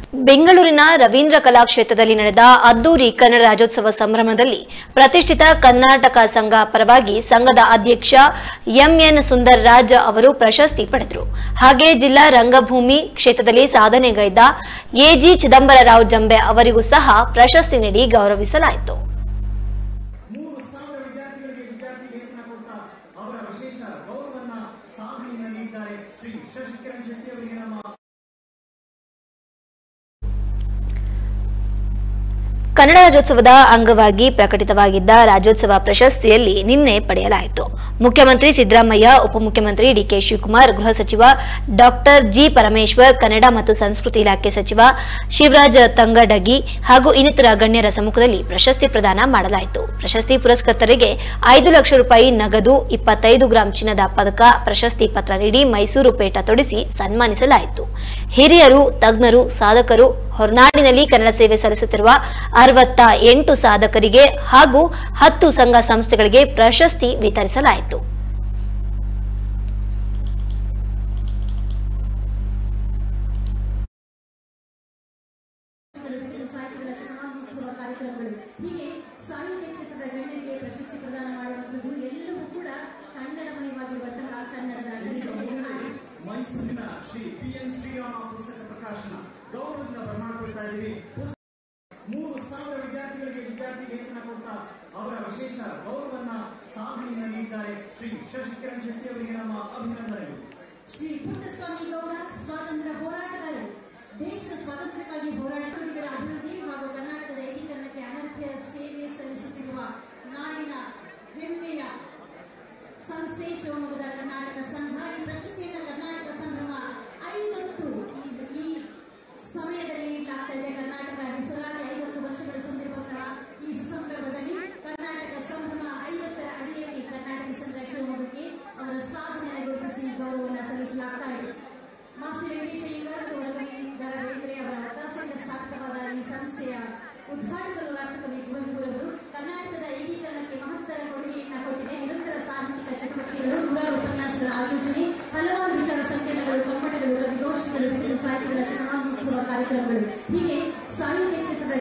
ಬೆಂಗಳೂರಿನ ರವೀಂದ್ರ ಕಲಾಕ್ಷೇತ್ರದಲ್ಲಿ ನಡೆದ ಅದ್ದೂರಿ ಕನ್ನಡ ರಾಜ್ಯೋತ್ಸವ ಸಂಭ್ರಮದಲ್ಲಿ ಪ್ರತಿಷ್ಠಿತ ಕರ್ನಾಟಕ ಸಂಘ ಪರವಾಗಿ ಸಂಘದ ಅಧ್ಯಕ್ಷ ಎಂಎನ್ ಸುಂದರ್ ರಾಜ್ ಅವರು ಪ್ರಶಸ್ತಿ ಪಡೆದರು ಹಾಗೆ ಜಿಲ್ಲಾ ರಂಗಭೂಮಿ ಕ್ಷೇತ್ರದಲ್ಲಿ ಸಾಧನೆಗೈದ ಎಜಿ ಚಿದಂಬರರಾವ್ ಜಂಬೆ ಅವರಿಗೂ ಸಹ ಪ್ರಶಸ್ತಿ ನೀಡಿ ಗೌರವಿಸಲಾಯಿತು ಮೂರು ಸಾವಿರ ವಿದ್ಯಾರ್ಥಿಗಳಿಗೆ ವಿದ್ಯಾರ್ಥಿ ವೇತನ ಕೊಡ್ತಾ ಅವರ ವಿಶೇಷ ಗೌರವವನ್ನ ಸಾಧನೆಯಿಂದ ನೀಡಿದ್ದಾರೆ ಶ್ರೀ ಶಶಿಕಿರಣ್ ಶೆಟ್ಟಿ ಅವರಿಗೆ ನಮ್ಮ ಕನ್ನಡ ರಾಜ್ಯೋತ್ಸವದ ಅಂಗವಾಗಿ ಪ್ರಕಟಿತವಾಗಿದ್ದ ರಾಜ್ಯೋತ್ಸವ ಪ್ರಶಸ್ತಿಯಲ್ಲಿ ನಿನ್ನೆ ಪಡೆಯಲಾಯಿತು ಮುಖ್ಯಮಂತ್ರಿ ಸಿದ್ದರಾಮಯ್ಯ ಉಪಮುಖ್ಯಮಂತ್ರಿ ಡಿಕೆ ಶಿವಕುಮಾರ್ ಗೃಹ ಸಚಿವ ಡಾಕ್ಟರ್ ಜಿ ಪರಮೇಶ್ವರ್ ಕನ್ನಡ ಮತ್ತು ಸಂಸ್ಕೃತಿ ಇಲಾಖೆ ಸಚಿವ ಶಿವರಾಜ್ ತಂಗಡಗಿ ಹಾಗೂ ಇನ್ನಿತರ ಗಣ್ಯರ ಸಮ್ಮುಖದಲ್ಲಿ ಪ್ರಶಸ್ತಿ ಪ್ರದಾನ ಮಾಡಲಾಯಿತು ಪ್ರಶಸ್ತಿ ಪುರಸ್ಕರ್ತರಿಗೆ ಐದು ಲಕ್ಷ ರೂಪಾಯಿ ನಗದು ಇಪ್ಪತ್ತೈದು ಗ್ರಾಂ ಚಿನ್ನದ ಪದಕ ಪ್ರಶಸ್ತಿ ಪತ್ರ ನೀಡಿ ಮೈಸೂರು ಪೇಟ ತೊಡಿಸಿ ಸನ್ಮಾನಿಸಲಾಯಿತು ಹಿರಿಯರು ತಜ್ಞರು ಸಾಧಕರು ಹೊರನಾಡಿನಲ್ಲಿ ಕನ್ನಡ ಸೇವೆ ಸಲ್ಲಿಸುತ್ತಿರುವ ಅರವತ್ತ ಎಂಟು ಸಾಧಕರಿಗೆ ಹಾಗೂ ಹತ್ತು ಸಂಘ ಸಂಸ್ಥೆಗಳಿಗೆ ಪ್ರಶಸ್ತಿ ವಿತರಿಸಲಾಯಿತು ವಿವಿಧ ಸಾಹಿತ್ಯಗಳ ಶತಮಾನೋತ್ಸವ ಕಾರ್ಯಕ್ರಮಗಳು ಹೀಗೆ ಸಾಹಿತ್ಯ ಕ್ಷೇತ್ರದ ಗಣ್ಯರಿಗೆ ಪ್ರಶಸ್ತಿ ಪ್ರದಾನ ಮಾಡುವಂಥದ್ದು ಎಲ್ಲವೂ ಕೂಡ ಕನ್ನಡಮಯವಾಗಿರುವಂತಹ ಕನ್ನಡದ ಅಗಲಿಕೆಯಲ್ಲಿ ಮೈಸೂರಿನ ಶ್ರೀ ಪಿ ಎನ್ ಶ್ರೀರಾಮ ಪುಸ್ತಕ ಪ್ರಕಾಶನ ಗೌರವದಿಂದ ಬರಮಾಡಿಕೊಳ್ತಾ ಇದ್ದೀವಿ ಪುಸ್ತಕ- ಮೂರು ಸಾವಿರ ವಿದ್ಯಾರ್ಥಿಗಳಿಗೆ ವಿದ್ಯಾರ್ಥಿ ವೇತನ ಕೊಡ್ತಾ ಅವರ ವಿಶೇಷ ಗೌರವವನ್ನ ಸಾಧನೆಯಿಂದ ನೀಡಿದ್ದಾರೆ ಶ್ರೀ ಶಶಿಕಿರಣ್ ಶೆಟ್ಟಿ ಅವರಿಗೆ ನಮ್ಮ ಅಭಿನಂದನೆಗಳು ಶ್ರೀ ಪುಟ್ಟಸ್ವಾಮಿ ಗೌಡ ಸ್ವಾತಂತ್ರ್ಯ ಹೋರಾಟಗಾರರು ದೇಶದ ಸ್ವಾತಂತ್ರ್ಯಕ್ಕಾಗಿ ಹೋರಾಟ ನುಡಿಗಳ ಅಭಿವೃದ್ಧಿ ಹಾಗೂ ಕರ್ನಾಟಕದ ಏಕೀಕರಣಕ್ಕೆ ಅನರ್ಘ್ಯ ಸೇವೆ ಸಲ್ಲಿಸುತ್ತಿರುವ ನಾಡಿನ ಹೆಮ್ಮೆಯ ಸಂಸ್ಥೆ ಶಿವಮೊಗ್ಗದ ಕರ್ನಾಟಕ ಸಂಘ ಈ ಪ್ರಶಸ್ತಿಯನ್ನು ಕರ್ನಾಟಕ ಸಂಭ್ರಮ ಐವತ್ತು ಈ- ಈ ಸಮಯದಲ್ಲಿ ನೀಡಲಾಗ್ತಾ ಇದೆ ಕರ್ನಾಟಕ ಹೆಸರಾಗಿ ಐವತ್ತು ವರ್ಷಗಳು ಸಂದಿರುವಂತಹ ಈ ಸುಸಂದರ್ಭದಲ್ಲಿ ಕರ್ನಾಟಕ ಸಂಭ್ರಮ ಐವತ್ತರ ಅಡಿಯಲ್ಲಿ ಕರ್ನಾಟಕ ಸಂಘ ಶಿವಮೊಗ್ಗಕ್ಕೆ ಅವರ ಸಾಧನೆಯನ್ನು ಗುರುತಿಸಿ ಗೌರವವನ್ನು ಸಲ್ಲಿಸಲಾಗ್ತಾ ಇದೆ ಮಾಸ್ತಿ ವೆಂಕಟೇಶ ಅಯ್ಯಂಗಾರ್ ಮತ್ತು ವರವಣಿಧರ ಬೇಂದ್ರೆ ಅವರ ಒತ್ತಾಸೆಯಿಂದ ಸ್ಥಾಪಿತವಾದ ಈ ಸಂಸ್ಥೆಯ ಉದ್ಘಾಟಕರು ರಾಷ್ಟ್ರಕವಿ ಕುವೆಂಪುರವರು ಕರ್ನಾಟಕದ ಏಕೀಕರಣಕ್ಕೆ ಮಹತ್ತರ ಕೊಡುಗೆಯನ್ನ ಕೊಟ್ಟಿದೆ ನಿರಂತರ ಸಾಹಿತ್ಯಿಕ ಚಟುವಟಿಕೆಗಳು ನೂರಾರು ಉಪನ್ಯಾಸಗಳ ಆಯೋಜನೆ ಹಲವಾರು ವಿಚಾರ ಸಂಕಿರಣಗಳು ಕಮ್ಮಟಗಳು ಕವಿಗೋಷ್ಠಿಗಳು ವಿವಿಧ ಸಾಹಿತ್ಯಗಳ ಶತಮಾನೋತ್ಸವ ಕಾರ್ಯಕ್ರಮಗಳು ಹೀಗೆ ಸಾಹಿತ್ಯ ಕ್ಷೇತ್ರದ